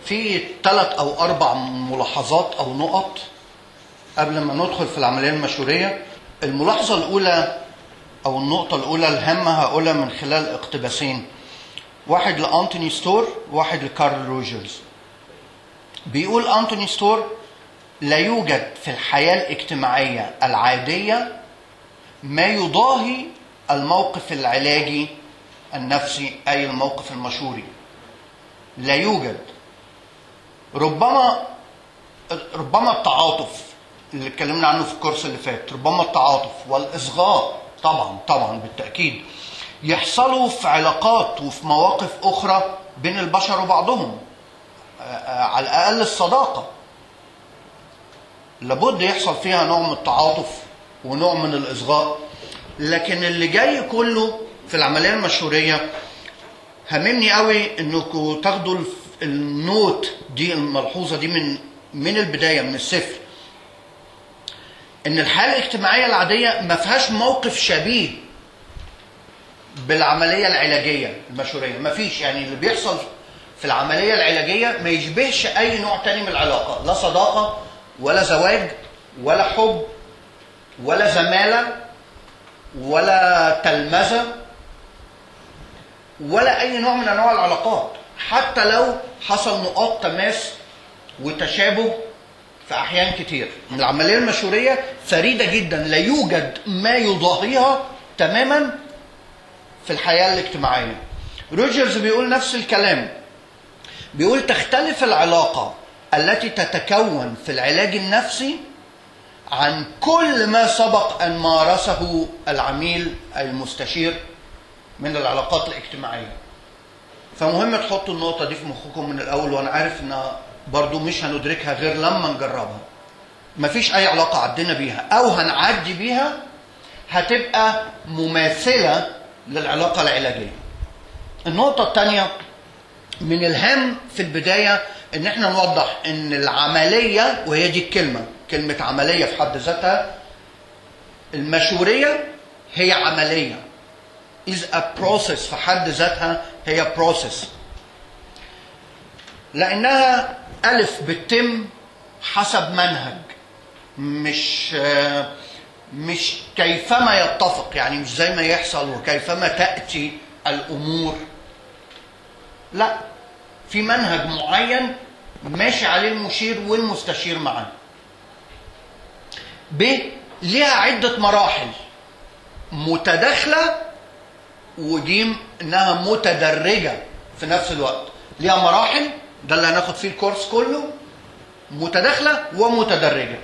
في ثلاث او اربع ملاحظات او نقط قبل ما ندخل في العمليه المشوريه الملاحظه الاولى او النقطه الاولى الهامه هقولها من خلال اقتباسين واحد لانتوني ستور واحد لكارل روجرز بيقول انتوني ستور لا يوجد في الحياه الاجتماعيه العاديه ما يضاهي الموقف العلاجي النفسي اي الموقف المشوري لا يوجد ربما ربما التعاطف اللي اتكلمنا عنه في الكورس اللي فات ربما التعاطف والاصغاء طبعا طبعا بالتاكيد يحصلوا في علاقات وفي مواقف اخرى بين البشر وبعضهم على الاقل الصداقه لابد يحصل فيها نوع من التعاطف ونوع من الاصغاء لكن اللي جاي كله في العمليه المشهوريه هممني قوي انكم تاخدوا النوت دي الملحوظه دي من من البدايه من الصفر ان الحياه الاجتماعيه العاديه ما فيهاش موقف شبيه بالعمليه العلاجيه المشهوريه ما فيش يعني اللي بيحصل في العمليه العلاجيه ما يشبهش اي نوع تاني من العلاقه لا صداقه ولا زواج ولا حب ولا زماله ولا تلمذه ولا اي نوع من انواع العلاقات حتى لو حصل نقاط تماس وتشابه في احيان كتير العمليه المشهوريه فريده جدا لا يوجد ما يضاهيها تماما في الحياه الاجتماعيه روجرز بيقول نفس الكلام بيقول تختلف العلاقه التي تتكون في العلاج النفسي عن كل ما سبق ان مارسه العميل المستشير من العلاقات الاجتماعيه فمهم تحطوا النقطه دي في مخكم من الاول وانا عارف ان برضو مش هندركها غير لما نجربها مفيش اي علاقه عدينا بيها او هنعدي بيها هتبقى مماثله للعلاقه العلاجيه النقطه الثانيه من الهام في البدايه ان احنا نوضح ان العمليه وهي دي الكلمه كلمه عمليه في حد ذاتها المشوريه هي عمليه is a process في حد ذاتها هي process لانها الف بتتم حسب منهج مش مش كيفما يتفق يعني مش زي ما يحصل وكيفما تاتي الامور لا في منهج معين ماشي عليه المشير والمستشير معاه ب ليها عدة مراحل متداخلة ودي انها متدرجة في نفس الوقت ليها مراحل ده اللي هناخد فيه الكورس كله متداخلة ومتدرجة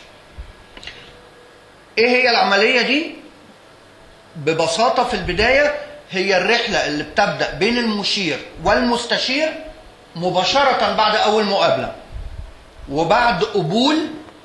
ايه هي العملية دي ببساطة في البداية هي الرحلة اللي بتبدأ بين المشير والمستشير مباشرة بعد أول مقابلة وبعد قبول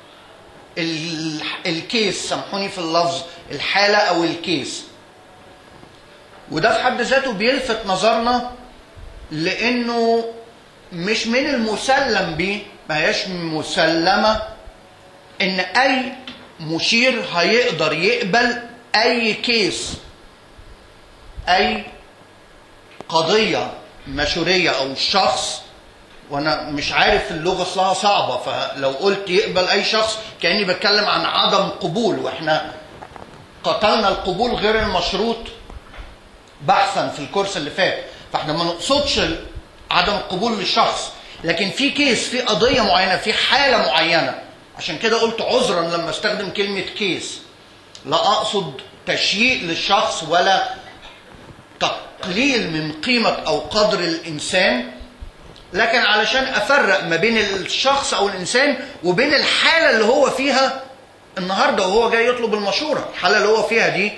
الكيس سامحوني في اللفظ الحالة أو الكيس وده في حد ذاته بيلفت نظرنا لأنه مش من المسلم به ما هياش مسلمة إن أي مشير هيقدر يقبل أي كيس أي قضية مشورية أو شخص وأنا مش عارف اللغة أصلها صعبة فلو قلت يقبل أي شخص كأني بتكلم عن عدم قبول وإحنا قتلنا القبول غير المشروط بحثا في الكورس اللي فات فإحنا ما نقصدش عدم القبول للشخص لكن في كيس في قضية معينة في حالة معينة عشان كده قلت عذرا لما استخدم كلمة كيس لا أقصد تشييء للشخص ولا تقليل من قيمة أو قدر الإنسان لكن علشان أفرق ما بين الشخص أو الإنسان وبين الحالة اللي هو فيها النهاردة وهو جاي يطلب المشورة الحالة اللي هو فيها دي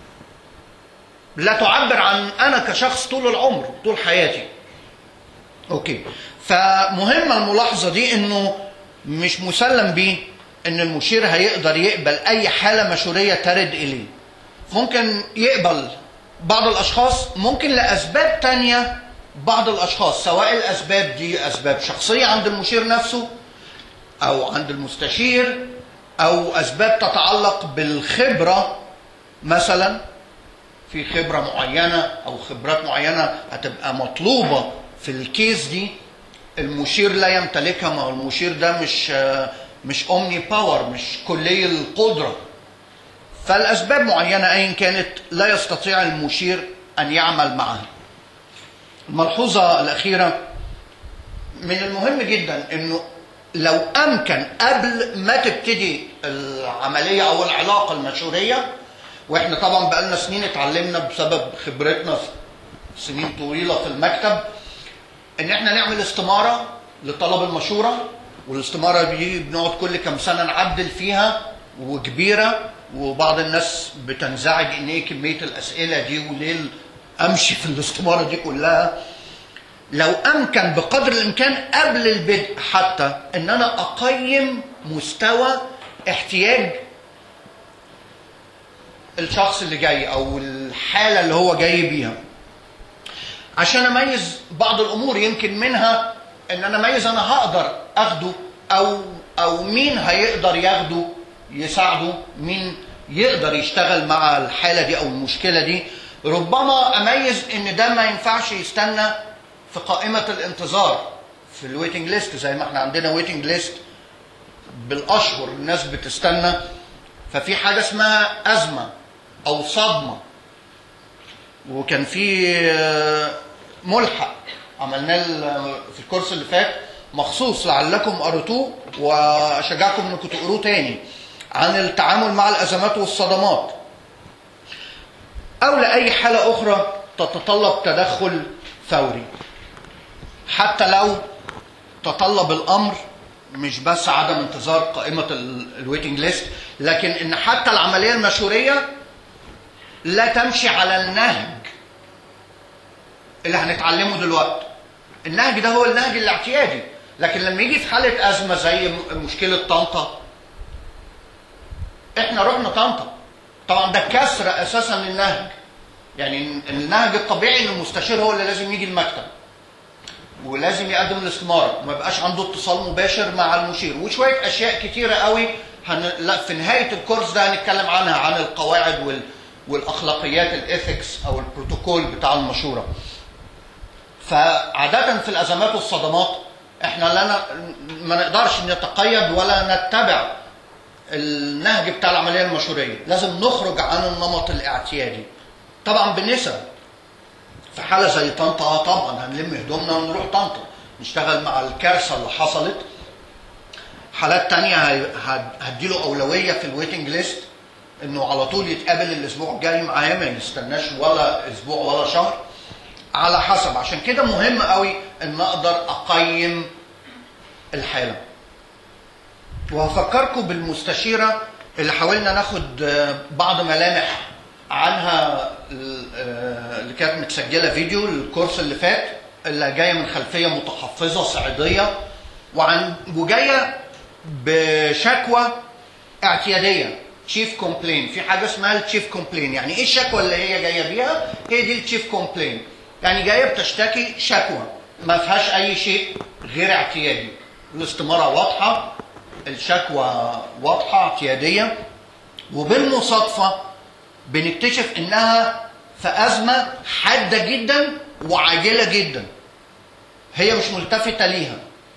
لا تعبر عن أنا كشخص طول العمر طول حياتي أوكي فمهمة الملاحظة دي إنه مش مسلم بيه إن المشير هيقدر يقبل أي حالة مشورية ترد إليه ممكن يقبل بعض الاشخاص ممكن لاسباب تانية بعض الاشخاص سواء الاسباب دي اسباب شخصيه عند المشير نفسه او عند المستشير او اسباب تتعلق بالخبره مثلا في خبره معينه او خبرات معينه هتبقى مطلوبه في الكيس دي المشير لا يمتلكها ما هو المشير ده مش آه، مش اومني باور مش كلي القدره فالاسباب معينه ايا كانت لا يستطيع المشير ان يعمل معها الملحوظه الاخيره من المهم جدا انه لو امكن قبل ما تبتدي العمليه او العلاقه المشوريه واحنا طبعا بقالنا سنين اتعلمنا بسبب خبرتنا سنين طويله في المكتب ان احنا نعمل استماره لطلب المشوره والاستماره دي بنقعد كل كام سنه نعدل فيها وكبيره وبعض الناس بتنزعج ان ايه كميه الاسئله دي وليه امشي في الاستماره دي كلها لو امكن بقدر الامكان قبل البدء حتى ان انا اقيم مستوى احتياج الشخص اللي جاي او الحاله اللي هو جاي بيها عشان اميز بعض الامور يمكن منها ان انا اميز انا هقدر اخده او او مين هيقدر ياخده يساعده مين يقدر يشتغل مع الحاله دي او المشكله دي ربما اميز ان ده ما ينفعش يستنى في قائمه الانتظار في الويتنج ليست زي ما احنا عندنا ويتنج ليست بالاشهر الناس بتستنى ففي حاجه اسمها ازمه او صدمه وكان في آه، ملحق عملناه ال- في الكورس اللي فات مخصوص لعلكم قريتوه واشجعكم انكم تقروه تاني عن التعامل مع الازمات والصدمات او لاي حاله اخرى تتطلب تدخل فوري حتى لو تطلب الامر مش بس عدم انتظار قائمه الويتنج ليست لكن ان حتى العمليه المشوريه لا تمشي على النهج اللي هنتعلمه دلوقتي النهج ده هو النهج الاعتيادي لكن لما يجي في حاله ازمه زي م- مشكله طنطا احنا رحنا طنطا طبعا ده كسر اساسا للنهج يعني النهج الطبيعي ان المستشير هو اللي لازم يجي المكتب ولازم يقدم الاستماره وما يبقاش عنده اتصال مباشر مع المشير وشويه اشياء كتيره قوي هن... لا في نهايه الكورس ده هنتكلم عنها عن القواعد وال... والاخلاقيات الاثكس او البروتوكول بتاع المشوره فعاده في الازمات والصدمات احنا لا ن... ما نقدرش نتقيد ولا نتبع النهج بتاع العمليه المشوريه لازم نخرج عن النمط الاعتيادي طبعا بنسب في حاله زي طنطا آه طبعا هنلم هدومنا ونروح طنطا نشتغل مع الكارثه اللي حصلت حالات تانية هي- هد- هديله اولويه في الويتنج ليست انه على طول يتقابل الاسبوع الجاي معايا ما يستناش ولا اسبوع ولا شهر على حسب عشان كده مهم قوي ان اقدر اقيم الحاله وهفكركم بالمستشيره اللي حاولنا ناخد آه، بعض ملامح عنها ال- آه، اللي كانت متسجله فيديو الكورس اللي فات اللي جايه من خلفيه متحفظه صعيديه وعن وجايه بشكوى اعتياديه تشيف كومبلين في حاجه اسمها التشيف كومبلين يعني ايه الشكوى اللي هي جايه بيها هي دي التشيف كومبلين يعني جايه بتشتكي شكوى ما فيهاش اي شيء غير اعتيادي الاستماره واضحه الشكوى واضحه اعتياديه وبالمصادفه بنكتشف انها في ازمه حاده جدا وعاجله جدا هي مش ملتفته ليها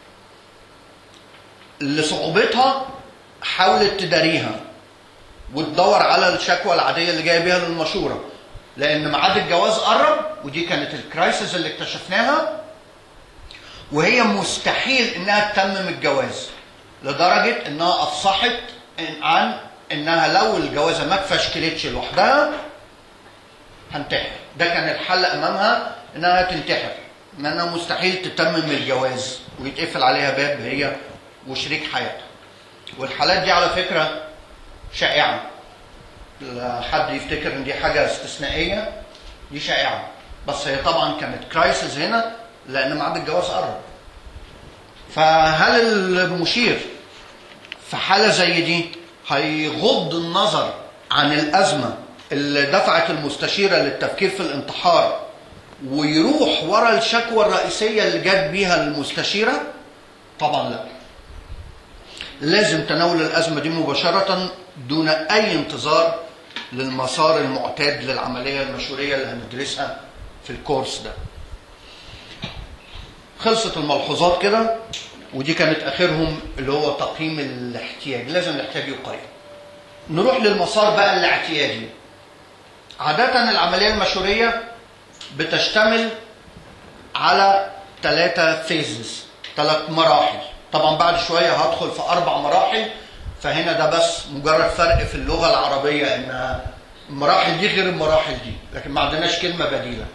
لصعوبتها حاولت تداريها وتدور على الشكوى العاديه اللي جايه بيها للمشوره لان ميعاد الجواز قرب ودي كانت الكرايسيس اللي اكتشفناها وهي مستحيل انها تتمم الجواز لدرجه انها افصحت إن- عن انها لو الجوازه ما اتفشكلتش لوحدها هنتحر ده كان الحل امامها انها تنتحر انها مستحيل تتمم الجواز ويتقفل عليها باب هي وشريك حياتها والحالات دي على فكره شائعه لا حد يفتكر ان دي حاجه استثنائيه دي شائعه بس هي طبعا كانت كرايسيس هنا لان ميعاد الجواز قرب فهل المشير في حاله زي دي هيغض النظر عن الازمه اللي دفعت المستشيره للتفكير في الانتحار ويروح ورا الشكوى الرئيسيه اللي جت بيها المستشيره طبعا لا لازم تناول الازمه دي مباشره دون اي انتظار للمسار المعتاد للعمليه المشوريه اللي هندرسها في الكورس ده خلصت الملحوظات كده ودي كانت اخرهم اللي هو تقييم الاحتياج لازم الاحتياج يقيم نروح للمسار بقى الاعتيادي عادة العملية المشورية بتشتمل على ثلاثة فيزز ثلاث مراحل طبعا بعد شوية هدخل في أربع مراحل فهنا ده بس مجرد فرق في اللغة العربية إن المراحل دي غير المراحل دي لكن ما عندناش كلمة بديلة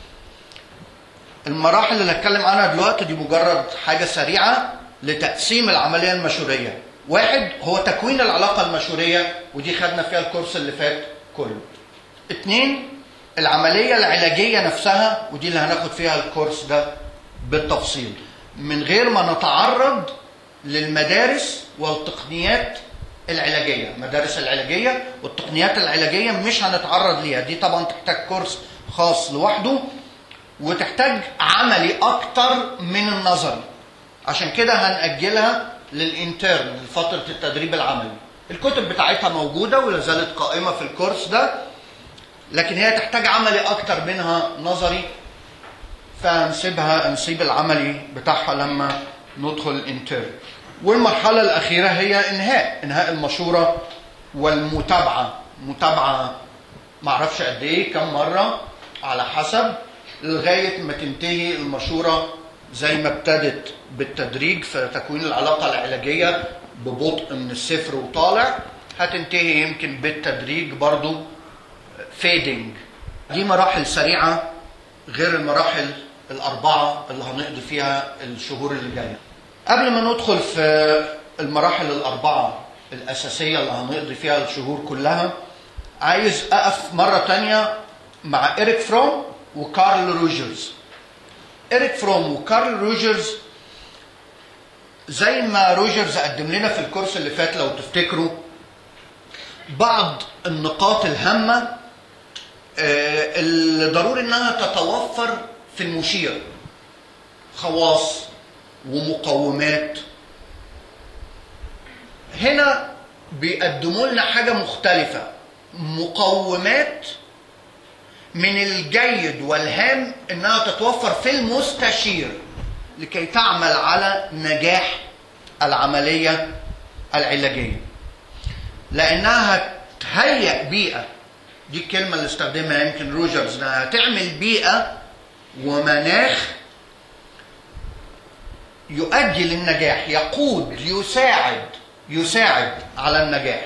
المراحل اللي هتكلم عنها دلوقتي دي مجرد حاجة سريعة لتقسيم العملية المشورية واحد هو تكوين العلاقة المشورية ودي خدنا فيها الكورس اللي فات كله اتنين العملية العلاجية نفسها ودي اللي هناخد فيها الكورس ده بالتفصيل من غير ما نتعرض للمدارس والتقنيات العلاجية المدارس العلاجية والتقنيات العلاجية مش هنتعرض ليها دي طبعا تحتاج كورس خاص لوحده وتحتاج عملي أكتر من النظري عشان كده هنأجلها للإنترن لفترة التدريب العملي الكتب بتاعتها موجودة ولا زالت قائمة في الكورس ده لكن هي تحتاج عملي أكتر منها نظري فنسيبها نسيب العملي بتاعها لما ندخل الانترن والمرحلة الأخيرة هي إنهاء إنهاء المشورة والمتابعة متابعة معرفش قد إيه كم مرة على حسب لغاية ما تنتهي المشورة زي ما ابتدت بالتدريج في تكوين العلاقة العلاجية ببطء من الصفر وطالع هتنتهي يمكن بالتدريج برضو فيدنج دي مراحل سريعة غير المراحل الأربعة اللي هنقضي فيها الشهور اللي جاية قبل ما ندخل في المراحل الأربعة الأساسية اللي هنقضي فيها الشهور كلها عايز أقف مرة تانية مع إريك فروم وكارل روجرز إريك فروم وكارل روجرز زي ما روجرز قدم لنا في الكورس اللي فات لو تفتكروا بعض النقاط الهامة اللي ضروري انها تتوفر في المشير خواص ومقومات هنا بيقدموا لنا حاجة مختلفة مقومات من الجيد والهام انها تتوفر في المستشير لكي تعمل على نجاح العملية العلاجية لانها هتهيئ بيئة دي الكلمة اللي استخدمها يمكن روجرز انها تعمل بيئة ومناخ يؤدي للنجاح يقود يساعد يساعد على النجاح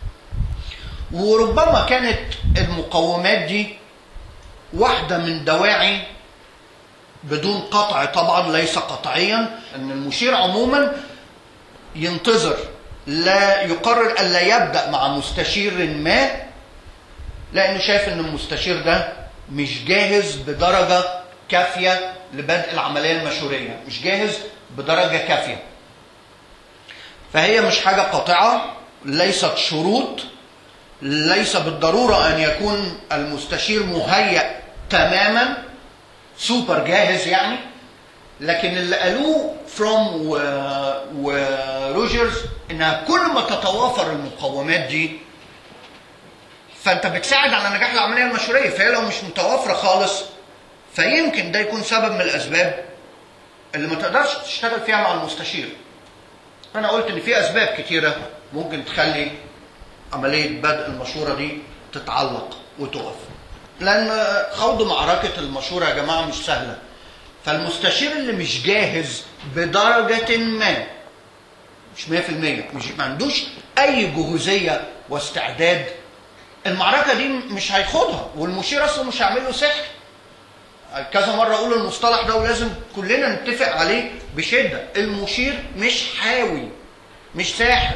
وربما كانت المقومات دي واحدة من دواعي بدون قطع طبعا ليس قطعيا ان المشير عموما ينتظر لا يقرر الا يبدا مع مستشير ما لانه شايف ان المستشير ده مش جاهز بدرجه كافيه لبدء العمليه المشوريه مش جاهز بدرجه كافيه فهي مش حاجه قاطعه ليست شروط ليس بالضروره ان يكون المستشير مهيأ تماما سوبر جاهز يعني لكن اللي قالوه فروم وروجرز انها كل ما تتوافر المقومات دي فانت بتساعد على نجاح العمليه المشوريه فهي لو مش متوافره خالص فيمكن ده يكون سبب من الاسباب اللي ما تقدرش تشتغل فيها مع المستشير انا قلت ان في اسباب كتيره ممكن تخلي عمليه بدء المشوره دي تتعلق وتقف لان خوض معركه المشوره يا جماعه مش سهله فالمستشير اللي مش جاهز بدرجه ما مش 100% مش ما عندوش اي جهوزيه واستعداد المعركه دي مش هيخوضها والمشير اصلا مش هيعمل له سحر كذا مره اقول المصطلح ده ولازم كلنا نتفق عليه بشده المشير مش حاوي مش ساحر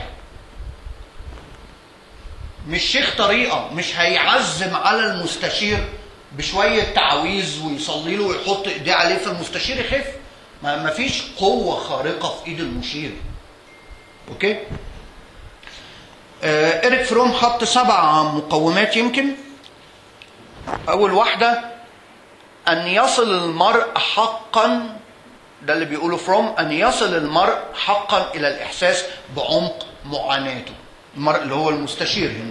مش شيخ طريقه مش هيعزم على المستشير بشويه تعاويذ ويصلي له ويحط ايديه عليه فالمستشير يخف ما فيش قوه خارقه في ايد المشير اوكي آه إريك فروم حط سبع مقومات يمكن أول واحدة أن يصل المرء حقا ده اللي بيقوله فروم أن يصل المرء حقا إلى الإحساس بعمق معاناته المرء اللي هو المستشير هنا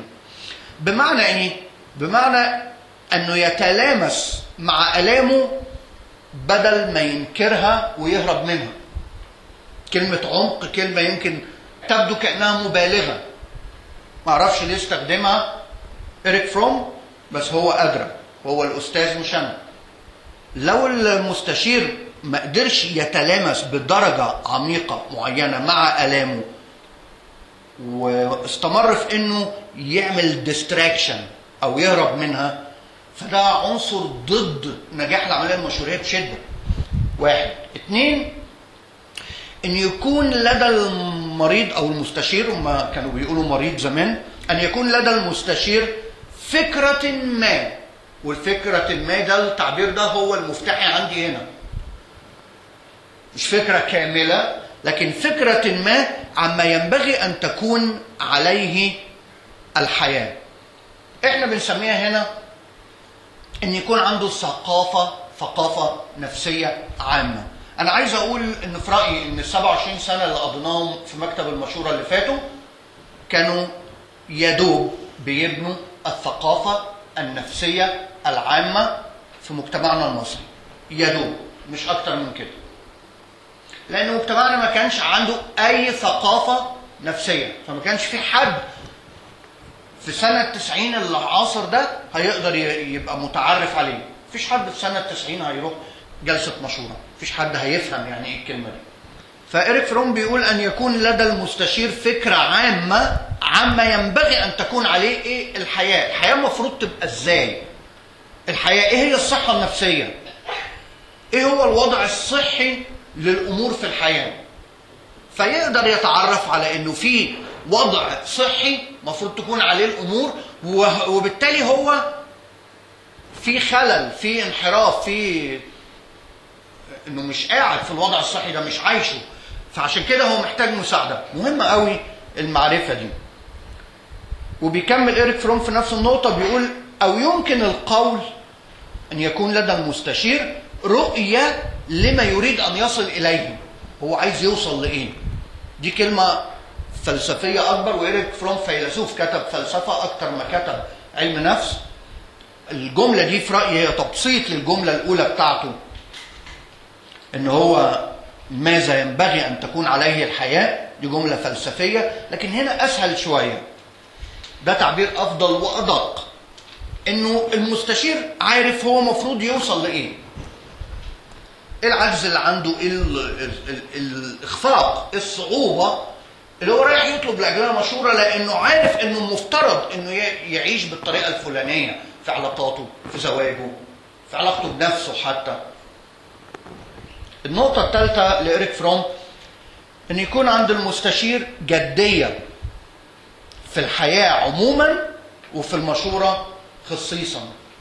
بمعنى إيه؟ بمعنى أنه يتلامس مع ألامه بدل ما ينكرها ويهرب منها كلمة عمق كلمة يمكن تبدو كأنها مبالغة ما اعرفش ليه استخدمها إريك فروم بس هو أدرى هو الأستاذ مش أنا لو المستشير ما قدرش يتلامس بدرجة عميقة معينة مع آلامه واستمر في انه يعمل ديستراكشن او يهرب منها فده عنصر ضد نجاح العمليه المشوريه بشده واحد اتنين ان يكون لدى المريض او المستشير هم كانوا بيقولوا مريض زمان ان يكون لدى المستشير فكره ما والفكره ما ده التعبير ده هو المفتاحي عندي هنا مش فكره كامله لكن فكره ما عما ينبغي ان تكون عليه الحياه احنا بنسميها هنا ان يكون عنده ثقافه ثقافه نفسيه عامه انا عايز اقول ان في رايي ان ال 27 سنه اللي قضيناهم في مكتب المشوره اللي فاتوا كانوا يدوب بيبنوا الثقافه النفسيه العامه في مجتمعنا المصري يدوب مش اكتر من كده لان مجتمعنا ما كانش عنده اي ثقافه نفسيه فما كانش في حد في سنة 90 العصر ده هيقدر يبقى متعرف عليه مفيش حد في سنة 90 هيروح جلسة مشورة مفيش حد هيفهم يعني ايه الكلمة دي فإيريك فروم بيقول أن يكون لدى المستشير فكرة عامة عما ينبغي أن تكون عليه إيه الحياة الحياة المفروض تبقى إزاي الحياة إيه هي الصحة النفسية إيه هو الوضع الصحي للأمور في الحياة فيقدر يتعرف على أنه في وضع صحي مفروض تكون عليه الامور وبالتالي هو في خلل في انحراف في انه مش قاعد في الوضع الصحي ده مش عايشه فعشان كده هو محتاج مساعده مهمه قوي المعرفه دي وبيكمل إيريك فروم في نفس النقطه بيقول او يمكن القول ان يكون لدى المستشير رؤيه لما يريد ان يصل اليه هو عايز يوصل لايه دي كلمه فلسفية أكبر وإيريك فروم فيلسوف كتب فلسفة أكتر ما كتب علم نفس الجملة دي في رأيي هي تبسيط للجملة الأولى بتاعته إن هو ماذا ينبغي أن تكون عليه الحياة دي جملة فلسفية لكن هنا أسهل شوية ده تعبير أفضل وأدق إنه المستشير عارف هو مفروض يوصل لإيه إيه العجز اللي عنده إيه الإخفاق إيه الصعوبة اللي هو رايح يطلب لاجلها مشوره لانه عارف انه المفترض انه يعيش بالطريقه الفلانيه في علاقاته في زواجه في علاقته بنفسه حتى النقطة الثالثة لإيريك فروم إن يكون عند المستشير جدية في الحياة عموما وفي المشورة خصيصا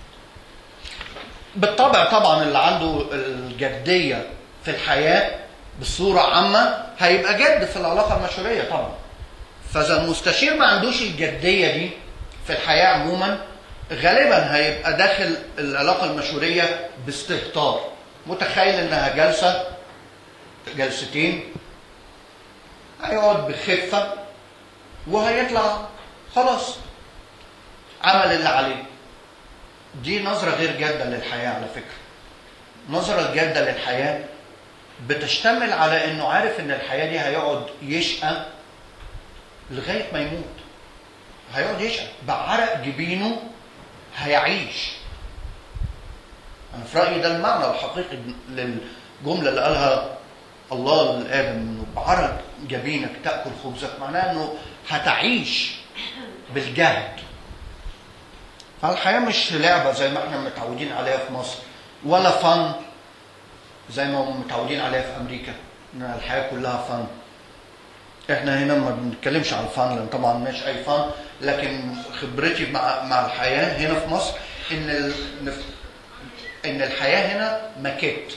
بالطبع طبعا اللي عنده الجدية في الحياة بصورة عامة هيبقى جد في العلاقة المشورية طبعا فإذا المستشير ما عندوش الجدية دي في الحياة عموما غالبا هيبقى داخل العلاقة المشورية باستهتار متخيل انها جلسة جلستين هيقعد بخفة وهيطلع خلاص عمل اللي عليه دي نظرة غير جادة للحياة على فكرة نظرة الجادة للحياة بتشتمل على انه عارف ان الحياه دي هيقعد يشقى لغايه ما يموت هيقعد يشقى بعرق جبينه هيعيش انا في رايي ده المعنى الحقيقي للجمله اللي قالها الله لادم انه بعرق جبينك تاكل خبزك معناه انه هتعيش بالجهد فالحياه مش لعبه زي ما احنا متعودين عليها في مصر ولا فن زي ما هم متعودين عليها في امريكا ان الحياه كلها فن احنا هنا ما بنتكلمش عن الفن لان طبعا مش اي فن لكن خبرتي مع مع الحياه هنا في مصر ان ال... ان الحياه هنا ماكيت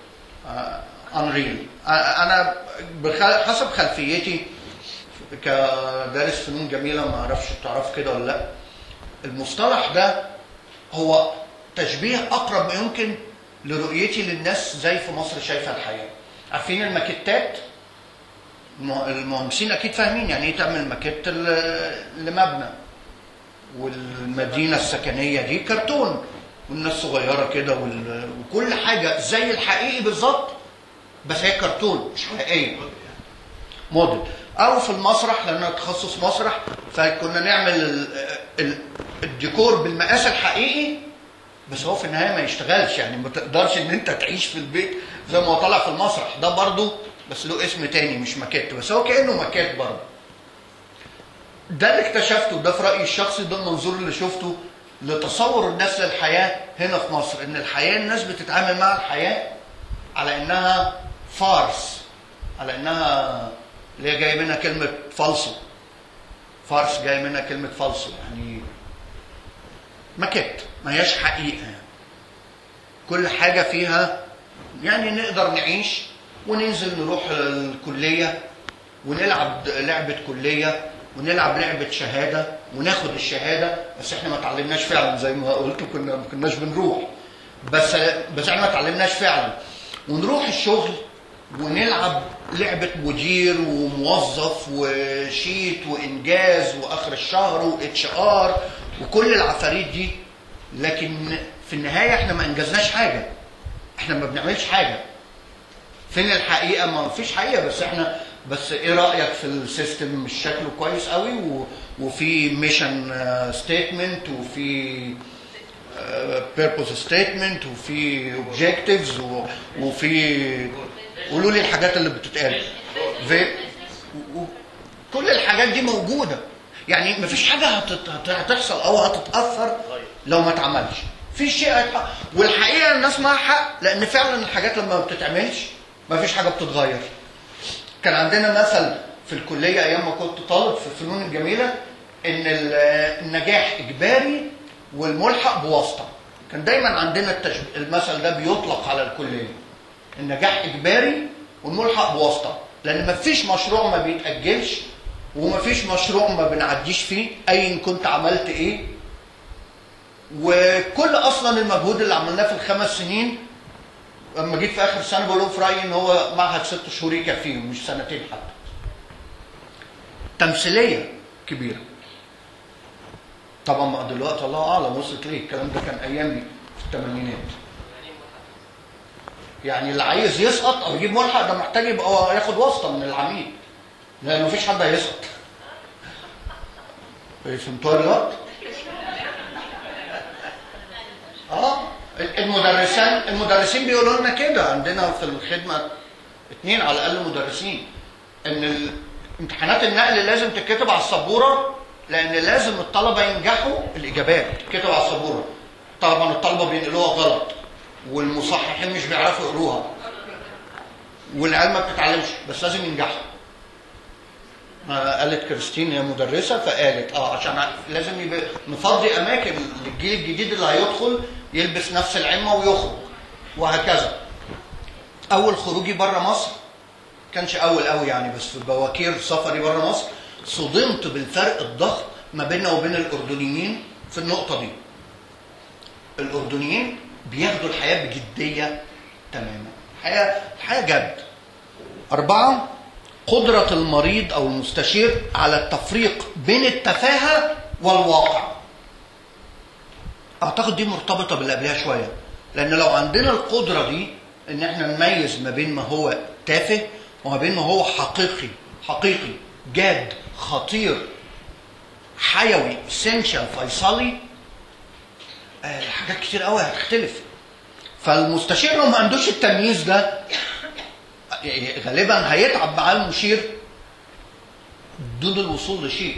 انريل انا بخل... حسب خلفيتي كدارس فنون جميله ما اعرفش تعرف كده ولا لا المصطلح ده هو تشبيه اقرب ما يمكن لرؤيتي للناس زي في مصر شايفه الحياه عارفين الماكيتات المهندسين اكيد فاهمين يعني ايه تعمل ماكيت لمبنى والمدينه السكنيه دي كرتون والناس صغيره كده وال- وكل حاجه زي الحقيقي بالظبط بس هي كرتون مش حقيقيه موديل او في المسرح لان أنا تخصص مسرح فكنا نعمل ال- ال- الديكور بالمقاس الحقيقي بس هو في النهايه ما يشتغلش يعني ما تقدرش ان انت تعيش في البيت زي ما هو طالع في المسرح ده برضه بس له اسم تاني مش ماكيت بس هو كانه ماكيت برضه ده اللي اكتشفته ده في رايي الشخصي ده المنظور اللي شفته لتصور الناس للحياه هنا في مصر ان الحياه الناس بتتعامل مع الحياه على انها فارس على انها اللي هي جاي منها كلمه فالصو فارس جاي منها كلمه فالصو يعني ماكيت ما هياش حقيقه يعني. كل حاجه فيها يعني نقدر نعيش وننزل نروح الكليه ونلعب لعبه كليه ونلعب لعبه شهاده وناخد الشهاده بس احنا ما اتعلمناش فعلا زي ما قلت كنا ما كناش بنروح بس بس احنا ما اتعلمناش فعلا ونروح الشغل ونلعب لعبة مدير وموظف وشيت وإنجاز وآخر الشهر واتش ار وكل العفاريت دي لكن في النهاية احنا ما أنجزناش حاجة احنا ما بنعملش حاجة فين الحقيقة ما فيش حقيقة بس احنا بس ايه رأيك في السيستم مش شكله كويس قوي و... وفي ميشن ستيتمنت وفي بيربوز ستيتمنت وفي اوبجكتيفز وفي قولوا لي الحاجات اللي بتتقال في و- و- كل الحاجات دي موجوده يعني مفيش حاجه هتت- هت- هتحصل او هتتاثر لو ما اتعملش في شيء هيتحقق. والحقيقه الناس معاها حق لان فعلا الحاجات لما ما بتتعملش مفيش حاجه بتتغير كان عندنا مثل في الكليه ايام ما كنت طالب في الفنون الجميله ان ال- النجاح اجباري والملحق بواسطه كان دايما عندنا التشب... المثل ده بيطلق على الكليه النجاح اجباري والملحق بواسطه لان ما فيش مشروع ما بيتاجلش وما فيش مشروع ما بنعديش فيه ايا كنت عملت ايه وكل اصلا المجهود اللي عملناه في الخمس سنين لما جيت في اخر سنه بقول لهم في رايي ان هو معهد ست شهور يكفيهم مش سنتين حتى تمثيليه كبيره طبعا ما دلوقتي الله اعلم وصلت ليه الكلام ده كان ايامي في الثمانينات يعني اللي عايز يسقط او يجيب ملحق ده محتاج يبقى هو ياخد واسطه من العميد لان مفيش حد هيسقط إيه، فهمتوها دلوقتي؟ اه المدرسين المدرسين بيقولوا لنا كده عندنا في الخدمه اثنين على الاقل مدرسين ان ال- امتحانات النقل لازم تتكتب على السبوره لان لازم الطلبه ينجحوا الاجابات تتكتب على السبوره طبعا الطلبه بينقلوها غلط والمصححين مش بيعرفوا يقروها والعيال ما بتتعلمش بس لازم ينجحوا ما قالت كريستين هي مدرسه فقالت اه عشان لازم يبقى نفضي اماكن للجيل الجديد اللي هيدخل يلبس نفس العمه ويخرج وهكذا اول خروجي بره مصر كانش اول قوي يعني بس في بواكير سفري بره مصر صدمت بالفرق الضخم ما بيننا وبين الاردنيين في النقطه دي الاردنيين بياخدوا الحياه بجديه تماما الحياه الحياه جد اربعه قدره المريض او المستشير على التفريق بين التفاهه والواقع اعتقد دي مرتبطه باللي قبلها شويه لان لو عندنا القدره دي ان احنا نميز ما بين ما هو تافه وما بين ما هو حقيقي حقيقي جاد خطير حيوي اسينشال فيصلي آه، حاجات كتير قوي هتختلف فالمستشير لو ما عندوش التمييز ده آه، غالبا هيتعب معاه المشير دون الوصول لشيء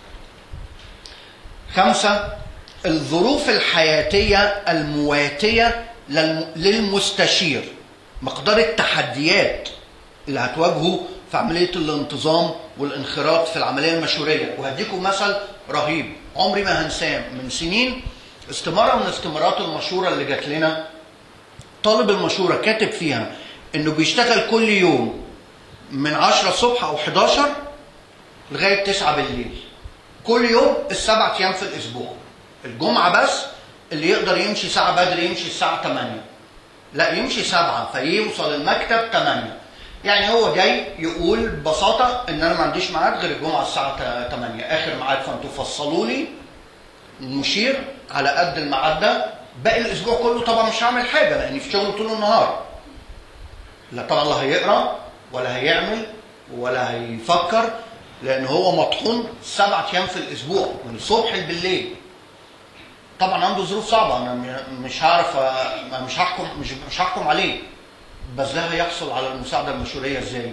خمسة الظروف الحياتية المواتية للم- للمستشير مقدار التحديات اللي هتواجهه في عملية الانتظام والانخراط في العملية المشورية وهديكم مثل رهيب عمري ما هنساه من سنين استمارة من استمارات المشورة اللي جات لنا طالب المشورة كاتب فيها انه بيشتغل كل يوم من 10 الصبح او 11 لغاية 9 بالليل كل يوم السبع ايام في الاسبوع الجمعة بس اللي يقدر يمشي ساعة بدري يمشي الساعة 8 لا يمشي سبعة فيوصل المكتب 8 يعني هو جاي يقول ببساطة ان انا ما عنديش ميعاد غير الجمعة الساعة 8 اخر ميعاد فانتوا فصلوا لي المشير على قد الميعاد ده باقي الاسبوع كله طبعا مش هعمل حاجه لاني في شغل طول النهار لا طبعا لا هيقرا ولا هيعمل ولا هيفكر لان هو مطحون سبعة ايام في الاسبوع من الصبح بالليل طبعا عنده ظروف صعبه انا م- مش هعرف أ- مش هحكم مش مش هحكم عليه بس ده هيحصل على المساعده المشوريه ازاي؟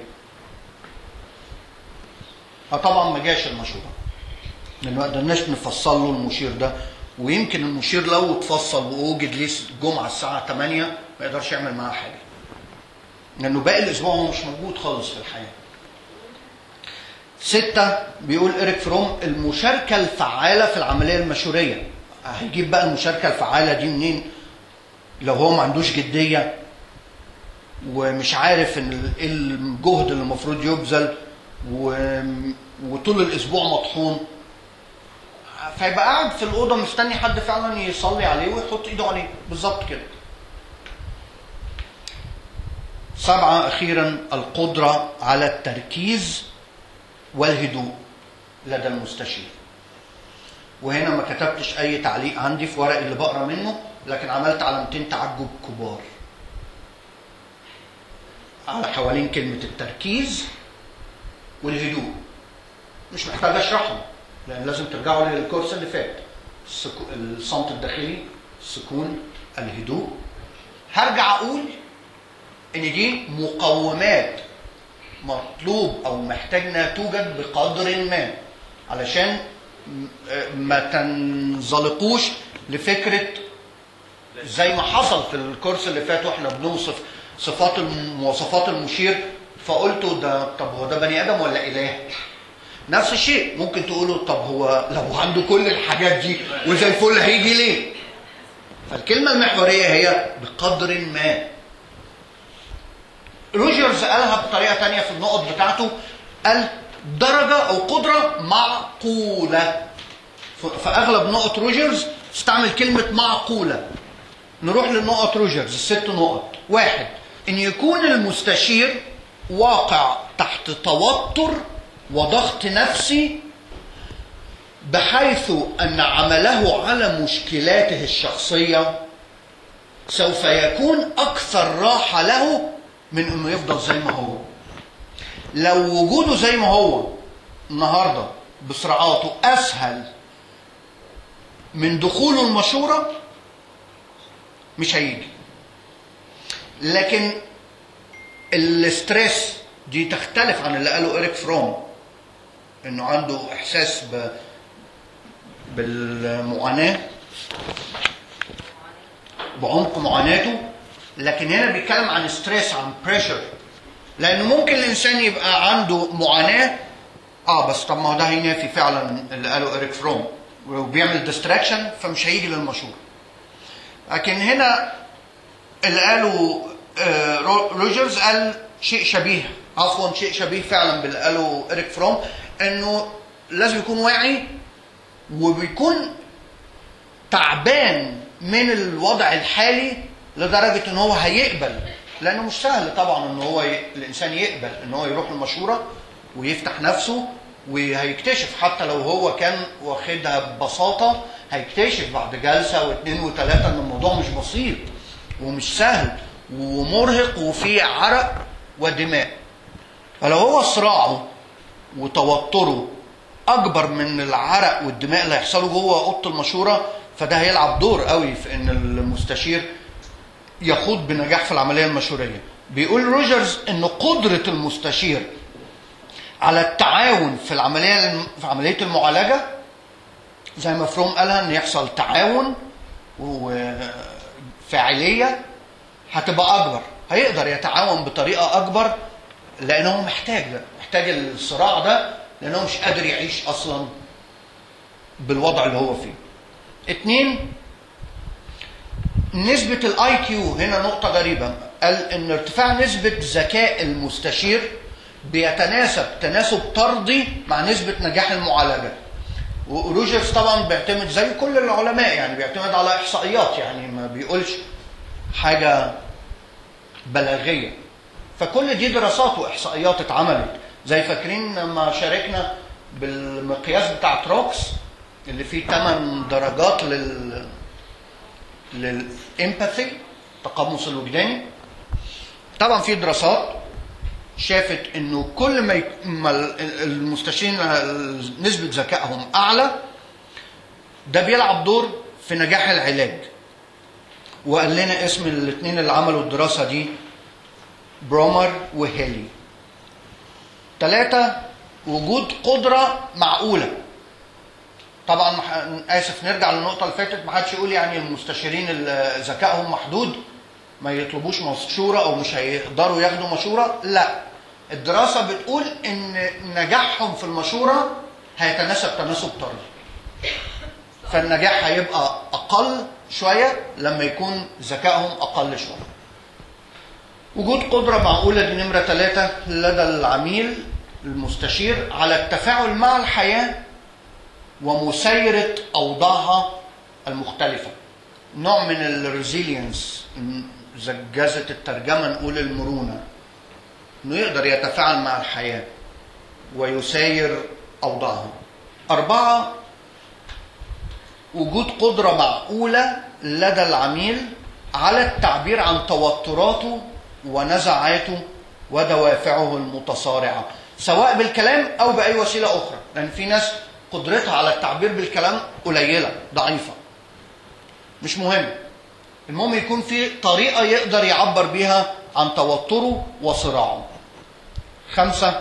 فطبعا ما جاش المشوره لان ما قدرناش نفصل له المشير ده ويمكن المشير لو اتفصل ووجد ليه الجمعه الساعه 8 ما يقدرش يعمل معاه حاجه لانه باقي الاسبوع هو مش موجود خالص في الحياه ستة بيقول إيريك فروم المشاركة الفعالة في العملية المشورية هيجيب بقى المشاركة الفعالة دي منين لو هو ما عندوش جدية ومش عارف ان ال- إيه الجهد اللي المفروض يبذل و... وطول الاسبوع مطحون فيبقى قاعد في الاوضه مستني حد فعلا يصلي عليه ويحط ايده عليه بالظبط كده سبعة أخيرا القدرة على التركيز والهدوء لدى المستشير وهنا ما كتبتش أي تعليق عندي في ورق اللي بقرا منه لكن عملت علامتين تعجب كبار على حوالين كلمة التركيز والهدوء مش محتاج أشرحهم لأن لازم ترجعوا للكورس اللي فات السكو... الصمت الداخلي السكون الهدوء هرجع أقول ان دي مقومات مطلوب او محتاج انها توجد بقدر ما علشان م- ما تنزلقوش لفكره زي ما حصل في الكورس اللي فات واحنا بنوصف صفات الم- مواصفات المشير فقلتوا ده طب هو ده بني ادم ولا اله؟ نفس الشيء ممكن تقولوا طب هو لو عنده كل الحاجات دي وزي الفل هيجي ليه؟ فالكلمه المحوريه هي بقدر ما روجرز قالها بطريقه تانية في النقط بتاعته قال درجه او قدره معقوله ف- فاغلب نقط روجرز استعمل كلمه معقوله نروح لنقط روجرز الست نقط واحد ان يكون المستشير واقع تحت توتر وضغط نفسي بحيث ان عمله على مشكلاته الشخصيه سوف يكون اكثر راحه له من انه يفضل زي ما هو لو وجوده زي ما هو النهارده بصراعاته اسهل من دخوله المشوره مش هيجي لكن الاستريس دي تختلف عن اللي قاله إريك فروم انه عنده احساس ب... بالمعاناه بعمق معاناته لكن هنا بيتكلم عن ستريس عن بريشر لانه ممكن الانسان يبقى عنده معاناه اه بس طب ما هو ده هينافي فعلا اللي قاله إريك فروم وبيعمل ديستراكشن فمش هيجي للمشهور لكن هنا اللي قاله آه، رو- روجرز قال شيء شبيه عفوا شيء شبيه فعلا باللي قاله إريك فروم انه لازم يكون واعي وبيكون تعبان من الوضع الحالي لدرجه ان هو هيقبل لانه مش سهل طبعا ان هو ي... الانسان يقبل ان هو يروح المشوره ويفتح نفسه وهيكتشف حتى لو هو كان واخدها ببساطه هيكتشف بعد جلسه واثنين وثلاثه ان الموضوع مش بسيط ومش سهل ومرهق وفيه عرق ودماء فلو هو صراعه وتوتره اكبر من العرق والدماء اللي هيحصلوا جوه اوضه المشوره فده هيلعب دور قوي في ان المستشير يخوض بنجاح في العمليه المشوريه بيقول روجرز ان قدره المستشير على التعاون في العمليه في عمليه المعالجه زي ما فروم قالها ان يحصل تعاون وفاعليه هتبقى اكبر هيقدر يتعاون بطريقه اكبر لانه محتاج ده محتاج الصراع ده لانه مش قادر يعيش اصلا بالوضع اللي هو فيه اتنين نسبة الاي كيو هنا نقطة غريبة قال ان ارتفاع نسبة ذكاء المستشير بيتناسب تناسب طردي مع نسبة نجاح المعالجة وروجرز طبعا بيعتمد زي كل العلماء يعني بيعتمد على احصائيات يعني ما بيقولش حاجة بلاغية فكل دي دراسات واحصائيات اتعملت زي فاكرين لما شاركنا بالمقياس بتاع تروكس اللي فيه 8 درجات لل للامباثي التقمص الوجداني طبعا في دراسات شافت انه كل ما يك- ما ال- المستشارين نسبه ذكائهم اعلى ده بيلعب دور في نجاح العلاج وقال لنا اسم الاثنين اللي عملوا الدراسه دي برومر وهيلي ثلاثة وجود قدرة معقولة طبعا مح- اسف نرجع للنقطة اللي فاتت ما حدش يقول يعني المستشارين اللي ذكائهم محدود ما يطلبوش مشورة او مش هيقدروا ياخدوا مشورة لا الدراسة بتقول ان نجاحهم في المشورة هيتناسب تناسب طردي فالنجاح هيبقى اقل شوية لما يكون ذكائهم اقل شوية وجود قدرة معقولة دي نمرة ثلاثة لدى العميل المستشير على التفاعل مع الحياة ومسايرة أوضاعها المختلفة نوع من الريزيلينس زجازة الترجمة نقول المرونة انه يقدر يتفاعل مع الحياة ويساير أوضاعها أربعة وجود قدرة معقولة لدى العميل على التعبير عن توتراته ونزعاته ودوافعه المتصارعة سواء بالكلام أو بأي وسيلة أخرى لأن في ناس قدرتها على التعبير بالكلام قليلة ضعيفة مش مهم المهم يكون في طريقة يقدر يعبر بيها عن توتره وصراعه خمسة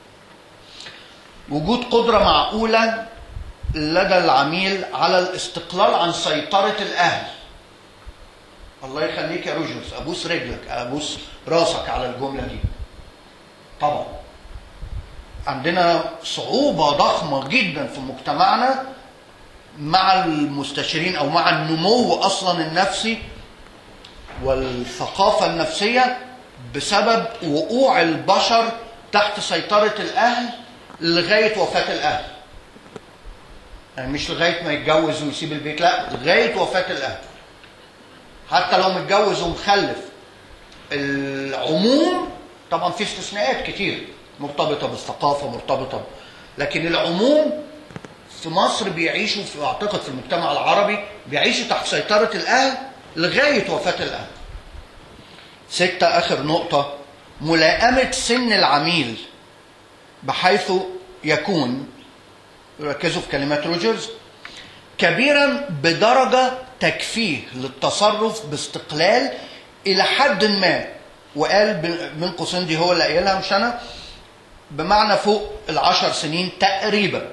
وجود قدرة معقولة لدى العميل على الاستقلال عن سيطرة الأهل الله يخليك يا روجرز أبوس رجلك أبوس راسك على الجملة دي طبعا عندنا صعوبة ضخمة جدا في مجتمعنا مع المستشارين أو مع النمو أصلا النفسي والثقافة النفسية بسبب وقوع البشر تحت سيطرة الأهل لغاية وفاة الأهل يعني مش لغاية ما يتجوز ويسيب البيت لا لغاية وفاة الأهل حتى لو متجوز ومخلف العموم طبعا في استثناءات كتير مرتبطة بالثقافة مرتبطة ب... لكن العموم في مصر بيعيشوا في اعتقد في المجتمع العربي بيعيشوا تحت سيطرة الأهل لغاية وفاة الأهل ستة آخر نقطة ملائمة سن العميل بحيث يكون ركزوا في كلمات روجرز كبيرا بدرجة تكفيه للتصرف باستقلال إلى حد ما وقال بين قوسين دي هو اللي قايلها مش أنا بمعنى فوق العشر سنين تقريبا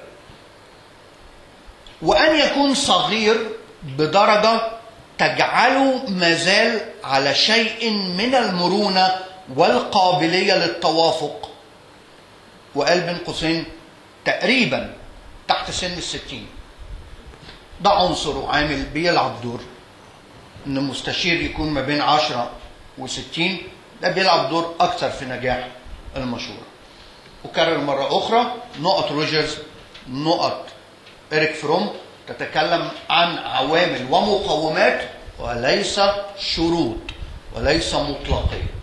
وأن يكون صغير بدرجة تجعله مازال على شيء من المرونة والقابلية للتوافق وقال بين قوسين تقريبا تحت سن الستين ده عنصر وعامل بيلعب دور ان المستشير يكون ما بين عشرة وستين ده بيلعب دور اكثر في نجاح المشورة أكرر مرة أخرى نقط روجرز نقط إريك فروم تتكلم عن عوامل ومقومات وليس شروط وليس مطلقية